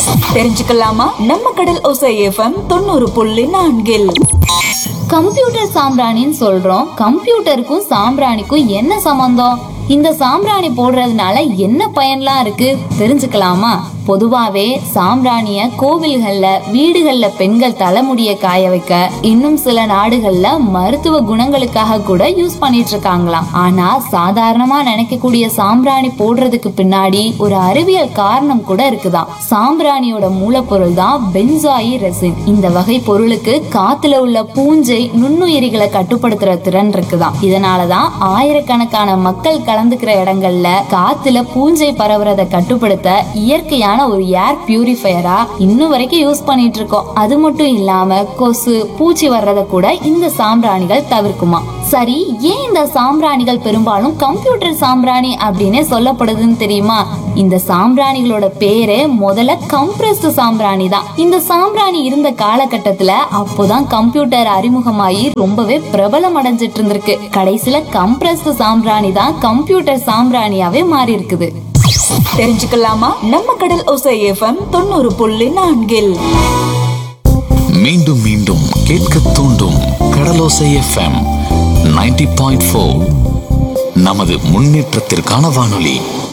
தெரிஞ்சுக்கலாமா நம்ம கடல் ஒசை எஃப்எம் தொண்ணூறு புள்ளி நான்கில் கம்ப்யூட்டர் சாம்பிராணின்னு சொல்றோம் கம்ப்யூட்டருக்கும் சாம்பிராணிக்கும் என்ன சம்பந்தம் இந்த சாம்பிராணி போடுறதுனால என்ன பயன்லாம் இருக்கு தெரிஞ்சுக்கலாமா பொதுவாவே சாம்பிராணிய கோவில்கள்ல வீடுகள்ல பெண்கள் தலைமுடிய காய வைக்க இன்னும் சில நாடுகள்ல மருத்துவ குணங்களுக்காக கூட யூஸ் பண்ணிட்டு இருக்காங்களாம் ஆனா சாதாரணமா நினைக்கக்கூடிய சாம்பிராணி போடுறதுக்கு பின்னாடி ஒரு அறிவியல் காரணம் கூட இருக்குதாம் சாம்பிராணியோட மூலப்பொருள் தான் பென்சாயி ரெசின் இந்த வகை பொருளுக்கு காத்துல உள்ள பூஞ்சை நுண்ணுயிரிகளை கட்டுப்படுத்துற திறன் இருக்குதாம் இதனாலதான் ஆயிரக்கணக்கான மக்கள் கலந்துக்கிற இடங்கள்ல காத்துல பூஞ்சை பரவுறத கட்டுப்படுத்த இயற்கையான ஒரு ஏர் பியூரிஃபையரா இன்னும் வரைக்கும் யூஸ் பண்ணிட்டு இருக்கோம் அது மட்டும் இல்லாம கொசு பூச்சி வர்றத கூட இந்த சாம்பிராணிகள் தவிர்க்குமா சரி ஏன் இந்த சாம்பிராணிகள் பெரும்பாலும் கம்ப்யூட்டர் சாம்பிராணி அப்படின்னே சொல்லப்படுதுன்னு தெரியுமா இந்த சாம்பிராணிகளோட பேரே முதல்ல கம்ப்ரஸ்ட் சாம்பிராணி தான் இந்த சாம்பிராணி இருந்த காலகட்டத்துல அப்போதான் கம்ப்யூட்டர் அறிமுகமாயி ரொம்பவே பிரபலம் அடைஞ்சிட்டு இருந்திருக்கு கடைசியில கம்ப்ரஸ்ட் சாம்பிராணி தான் கம்ப்யூட்டர் சாம்பிராணியாவே மாறி இருக்குது தெரிஞ்சுக்கலாமா நம்ம கடல் ஒசை எஃப்எம் தொண்ணூறு புள்ளி நான்கில் மீண்டும் மீண்டும் கேட்க தூண்டும் கடலோசை எஃப்எம் 90.4 பாயிண்ட் நமது முன்னேற்றத்திற்கான வானொலி